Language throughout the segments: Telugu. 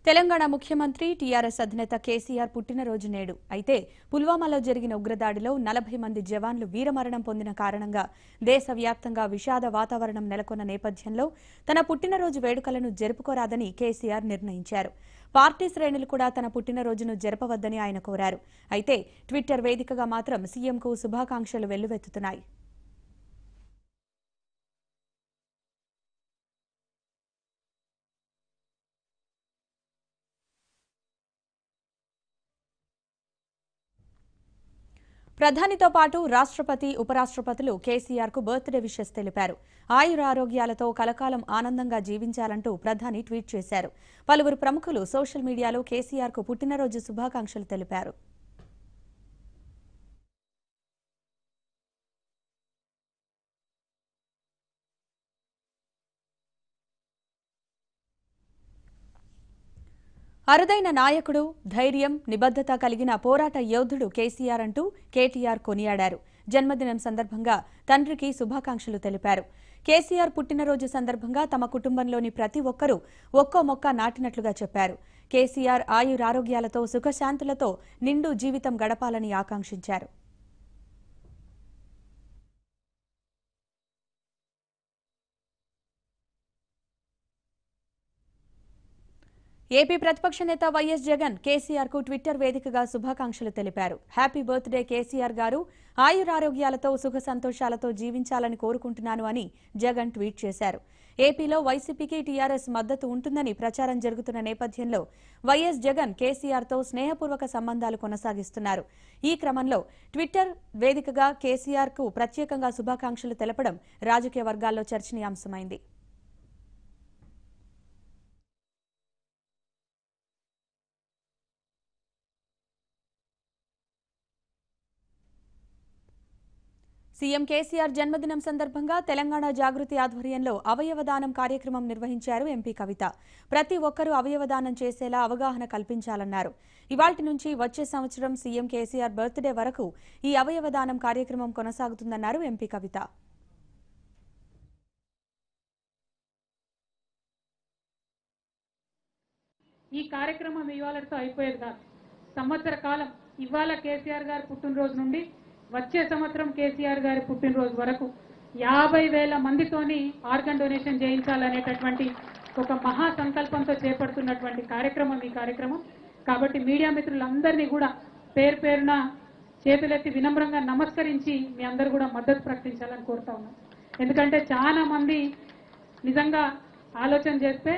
తెలంగాణ ముఖ్యమంత్రి టీఆర్ఎస్ అధినేత కేసీఆర్ పుట్టినరోజు నేడు అయితే పుల్వామాలో జరిగిన ఉగ్రదాడిలో నలభై మంది జవాన్లు వీరమరణం పొందిన కారణంగా దేశవ్యాప్తంగా విషాద వాతావరణం నెలకొన్న నేపథ్యంలో తన పుట్టినరోజు వేడుకలను జరుపుకోరాదని కేసీఆర్ నిర్ణయించారు పార్టీ శ్రేణులు కూడా తన పుట్టినరోజును జరపవద్దని ఆయన కోరారు అయితే ట్విట్టర్ వేదికగా మాత్రం సీఎంకు శుభాకాంక్షలు వెల్లువెత్తుతున్నాయి ప్రధానితో పాటు రాష్ట్రపతి ఉపరాష్ట్రపతులు కేసీఆర్ కు బర్త్డే విషెస్ తెలిపారు ఆయురారోగ్యాలతో కలకాలం ఆనందంగా జీవించాలంటూ ప్రధాని ట్వీట్ చేశారు పలువురు ప్రముఖులు సోషల్ మీడియాలో కేసీఆర్ కు పుట్టినరోజు శుభాకాంక్షలు తెలిపారు అరుదైన నాయకుడు ధైర్యం నిబద్ధత కలిగిన పోరాట యోధుడు కేసీఆర్ అంటూ కేటీఆర్ కొనియాడారు జన్మదినం సందర్భంగా తండ్రికి శుభాకాంక్షలు తెలిపారు కేసీఆర్ పుట్టినరోజు సందర్భంగా తమ కుటుంబంలోని ప్రతి ఒక్కరూ ఒక్కో మొక్క నాటినట్లుగా చెప్పారు కేసీఆర్ ఆయురారోగ్యాలతో సుఖశాంతులతో నిండు జీవితం గడపాలని ఆకాంక్షించారు ఏపీ ప్రతిపక్ష నేత వైఎస్ జగన్ కేసీఆర్ కు ట్విట్టర్ వేదికగా శుభాకాంక్షలు తెలిపారు హ్యాపీ బర్త్డే కేసీఆర్ గారు ఆయురారోగ్యాలతో సుఖ సంతోషాలతో జీవించాలని కోరుకుంటున్నాను అని జగన్ ట్వీట్ చేశారు ఏపీలో వైసీపీకి టీఆర్ఎస్ మద్దతు ఉంటుందని ప్రచారం జరుగుతున్న నేపథ్యంలో వైఎస్ జగన్ కేసీఆర్ తో స్నేహపూర్వక సంబంధాలు కొనసాగిస్తున్నారు ఈ క్రమంలో ట్విట్టర్ వేదికగా కేసీఆర్ కు ప్రత్యేకంగా శుభాకాంక్షలు తెలపడం రాజకీయ వర్గాల్లో చర్చనీయాంశమైంది సీఎం కేసీఆర్ జన్మదినం సందర్భంగా తెలంగాణ జాగృతి ఆధ్వర్యంలో అవయవదానం కార్యక్రమం నిర్వహించారు ఎంపీ కవిత ప్రతి ఒక్కరూ అవయవదానం చేసేలా అవగాహన కల్పించాలన్నారు ఇవాల్టి నుంచి వచ్చే సంవత్సరం సీఎం కేసీఆర్ బర్త్డే వరకు ఈ అవయవదానం కార్యక్రమం కొనసాగుతుందన్నారు ఎంపీ కవిత ఈ కార్యక్రమం ఇవాళతో అయిపోయేది కాదు సంవత్సర కాలం ఇవాళ కేసీఆర్ గారి పుట్టినరోజు నుండి వచ్చే సంవత్సరం కేసీఆర్ గారి పుట్టినరోజు వరకు యాభై వేల మందితోని ఆర్గన్ డొనేషన్ చేయించాలనేటటువంటి ఒక మహా సంకల్పంతో చేపడుతున్నటువంటి కార్యక్రమం ఈ కార్యక్రమం కాబట్టి మీడియా మిత్రులందరినీ కూడా పేరు పేరున చేతులెత్తి వినమ్రంగా నమస్కరించి మీ అందరూ కూడా మద్దతు ప్రకటించాలని కోరుతా ఉన్నాం ఎందుకంటే చాలా మంది నిజంగా ఆలోచన చేస్తే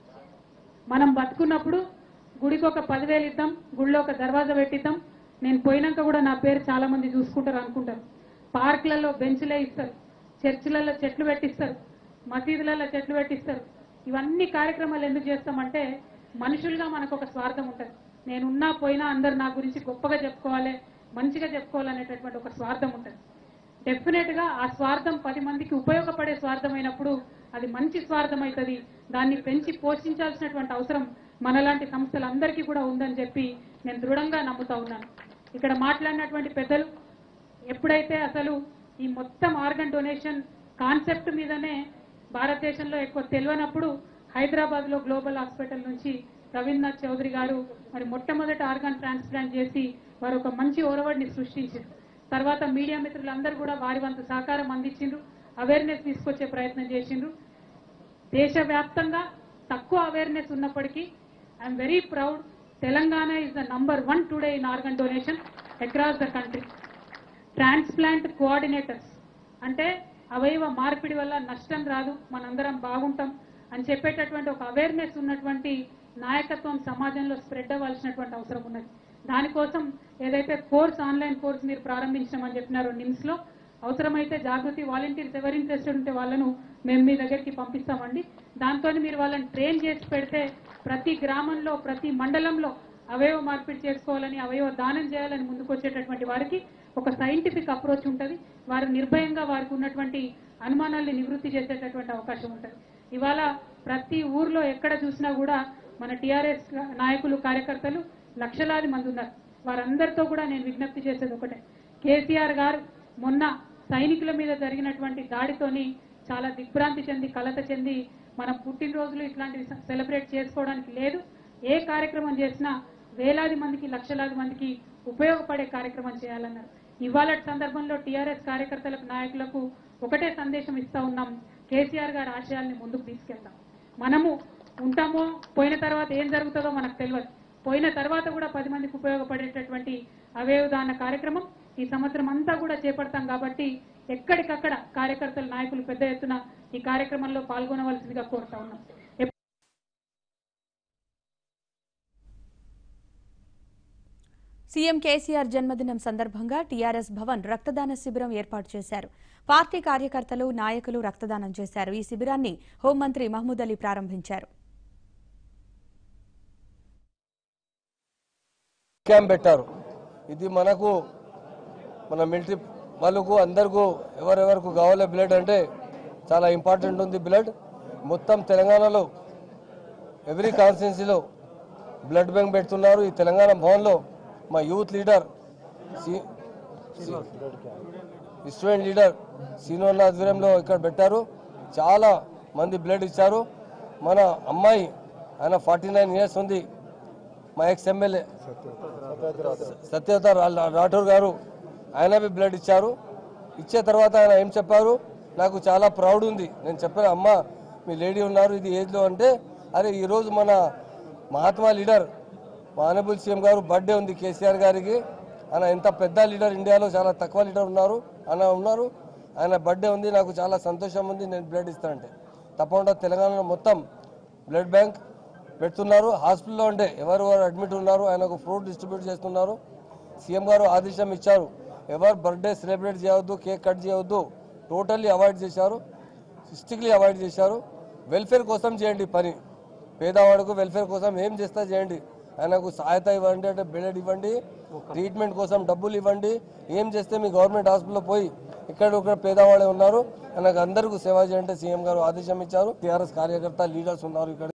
మనం బతుకున్నప్పుడు గుడికి ఒక పదివేలు ఇద్దాం గుడిలో ఒక దర్వాజా పెట్టిద్దాం నేను పోయినాక కూడా నా పేరు చాలా మంది చూసుకుంటారు అనుకుంటారు పార్కులలో బెంచ్లే ఇస్తారు చర్చిలలో చెట్లు పెట్టిస్తారు మసీదులలో చెట్లు పెట్టిస్తారు ఇవన్నీ కార్యక్రమాలు ఎందుకు చేస్తామంటే మనుషులుగా మనకు ఒక స్వార్థం ఉంటుంది నేనున్నా పోయినా అందరు నా గురించి గొప్పగా చెప్పుకోవాలి మంచిగా చెప్పుకోవాలనేటటువంటి ఒక స్వార్థం ఉంటుంది డెఫినెట్ గా ఆ స్వార్థం పది మందికి ఉపయోగపడే స్వార్థం అయినప్పుడు అది మంచి స్వార్థం అవుతుంది దాన్ని పెంచి పోషించాల్సినటువంటి అవసరం మనలాంటి సంస్థలందరికీ కూడా ఉందని చెప్పి నేను దృఢంగా నమ్ముతా ఉన్నాను ఇక్కడ మాట్లాడినటువంటి పెద్దలు ఎప్పుడైతే అసలు ఈ మొత్తం ఆర్గన్ డొనేషన్ కాన్సెప్ట్ మీదనే భారతదేశంలో ఎక్కువ తెలియనప్పుడు హైదరాబాద్ లో గ్లోబల్ హాస్పిటల్ నుంచి రవీంద్రనాథ్ చౌదరి గారు మరి మొట్టమొదటి ఆర్గాన్ ట్రాన్స్ప్లాంట్ చేసి వారు ఒక మంచి ఒరవడిని సృష్టించారు తర్వాత మీడియా మిత్రులందరూ కూడా వారి వంతు సహకారం అందించిండ్రు అవేర్నెస్ తీసుకొచ్చే ప్రయత్నం చేసిండ్రు దేశవ్యాప్తంగా తక్కువ అవేర్నెస్ ఉన్నప్పటికీ I'm very proud Telangana is the number one today in organ donation across the country transplant coordinators అంటే అవయవ మార్పిడి వల్ల నష్టం రాదు మనందరం బాగుంటాం అని చెప్పేటటువంటి ఒక అవేర్నెస్ ఉన్నటువంటి నాయకత్వం సమాజంలో స్ప్రెడ్ అవ్వాల్సినటువంటి అవసరం ఉన్నది దానికోసం ఏదైతే కోర్స్ ఆన్లైన్ కోర్స్ మీరు ప్రారంభించమని చెప్పినారో నిమ్స్ లో అవసరమైతే జాగృతి వాలంటీర్స్ ఎవరు ఇంట్రెస్టెడ్ ఉంటే వాళ్ళను మేము మీ దగ్గరికి పంపిస్తామండి దాంతో మీరు వాళ్ళని ట్రైన్ చేసి పెడితే ప్రతి గ్రామంలో ప్రతి మండలంలో అవయవ మార్పిడి చేసుకోవాలని అవయవ దానం చేయాలని ముందుకొచ్చేటటువంటి వారికి ఒక సైంటిఫిక్ అప్రోచ్ ఉంటుంది వారు నిర్భయంగా వారికి ఉన్నటువంటి అనుమానాల్ని నివృత్తి చేసేటటువంటి అవకాశం ఉంటుంది ఇవాళ ప్రతి ఊర్లో ఎక్కడ చూసినా కూడా మన టిఆర్ఎస్ నాయకులు కార్యకర్తలు లక్షలాది మంది ఉన్నారు వారందరితో కూడా నేను విజ్ఞప్తి చేసేది ఒకటే కేసీఆర్ గారు మొన్న సైనికుల మీద జరిగినటువంటి దాడితోని చాలా దిగ్భ్రాంతి చెంది కలత చెంది మనం పుట్టినరోజులు ఇట్లాంటివి సెలబ్రేట్ చేసుకోవడానికి లేదు ఏ కార్యక్రమం చేసినా వేలాది మందికి లక్షలాది మందికి ఉపయోగపడే కార్యక్రమం చేయాలన్నారు ఇవాళ సందర్భంలో టీఆర్ఎస్ కార్యకర్తలకు నాయకులకు ఒకటే సందేశం ఇస్తా ఉన్నాం కేసీఆర్ గారి ఆశయాల్ని ముందుకు తీసుకెళ్తాం మనము ఉంటామో పోయిన తర్వాత ఏం జరుగుతుందో మనకు తెలియదు పోయిన తర్వాత కూడా పది మందికి ఉపయోగపడేటటువంటి అవయవదాన కార్యక్రమం ఈ సంవత్సరం అంతా కూడా చేపడతాం కాబట్టి ఎక్కడికక్కడ కార్యకర్తలు నాయకులు పెద్ద ఎత్తున ఈ కార్యక్రమంలో పాల్గొనవలసిందిగా కోరుతా ఉన్నాం ఎప్- సీఎం కేసీఆర్ జన్మదినం సందర్భంగా టీఆర్ఎస్ భవన్ రక్తదాన శిబిరం ఏర్పాటు చేశారు పార్టీ కార్యకర్తలు నాయకులు రక్తదానం చేశారు ఈ శిబిరాన్ని హోంమంత్రి మహమూద్ అలీ ప్రారంభించారు క్యాంప్ పెట్టారు ఇది మనకు మన మిలిటరీ వాళ్ళకు అందరికీ ఎవరెవరికి కావాలి బ్లడ్ అంటే చాలా ఇంపార్టెంట్ ఉంది బ్లడ్ మొత్తం తెలంగాణలో ఎవ్రీ కాన్స్టిట్యున్సీలో బ్లడ్ బ్యాంక్ పెడుతున్నారు ఈ తెలంగాణ భవన్లో మా యూత్ లీడర్ సి- స్టూడెంట్ లీడర్ సీనియర్ ఆధ్వర్యంలో ఇక్కడ పెట్టారు చాలా మంది బ్లడ్ ఇచ్చారు మన అమ్మాయి ఆయన ఫార్టీ నైన్ ఇయర్స్ ఉంది మా ఎక్స్ ఎమ్మెల్యే సత్యత రా- రాఠోర్ గారు ఆయన బి బ్లడ్ ఇచ్చారు ఇచ్చే తర్వాత ఆయన ఏం చెప్పారు నాకు చాలా ప్రౌడ్ ఉంది నేను చెప్పాను అమ్మ మీ లేడీ ఉన్నారు ఇది ఏజ్లో అంటే అరే ఈరోజు మన మహాత్మా లీడర్ మా ఆనబుల్ సీఎం గారు బర్త్డే ఉంది కేసీఆర్ గారికి ఆయన ఎంత పెద్ద లీడర్ ఇండియాలో చాలా తక్కువ లీడర్ ఉన్నారు ఆయన ఉన్నారు ఆయన బర్త్డే ఉంది నాకు చాలా సంతోషం ఉంది నేను బ్లడ్ ఇస్తానంటే తప్పకుండా తెలంగాణలో మొత్తం బ్లడ్ బ్యాంక్ పెడుతున్నారు హాస్పిటల్లో ఉంటే ఎవరు ఎవరు అడ్మిట్ ఉన్నారు ఆయనకు ఫ్రూట్ డిస్ట్రిబ్యూట్ చేస్తున్నారు సీఎం గారు ఆదేశం ఇచ్చారు ఎవరు బర్త్డే సెలబ్రేట్ చేయవద్దు కేక్ కట్ చేయవద్దు టోటల్లీ అవాయిడ్ చేశారు స్ట్రిక్ట్లీ అవాయిడ్ చేశారు వెల్ఫేర్ కోసం చేయండి పని పేదవాడుకు వెల్ఫేర్ కోసం ఏం చేస్తా చేయండి ఆయనకు సహాయత ఇవ్వండి అంటే బెడ్ ఇవ్వండి ట్రీట్మెంట్ కోసం డబ్బులు ఇవ్వండి ఏం చేస్తే మీ గవర్నమెంట్ హాస్పిటల్లో పోయి ఇక్కడ ఒక పేదవాళ్ళే ఉన్నారు ఆయనకు అందరికీ సేవ చేయండి సీఎం గారు ఆదేశం ఇచ్చారు టీఆర్ఎస్ కార్యకర్త లీడర్స్ ఉన్నారు ఇక్కడ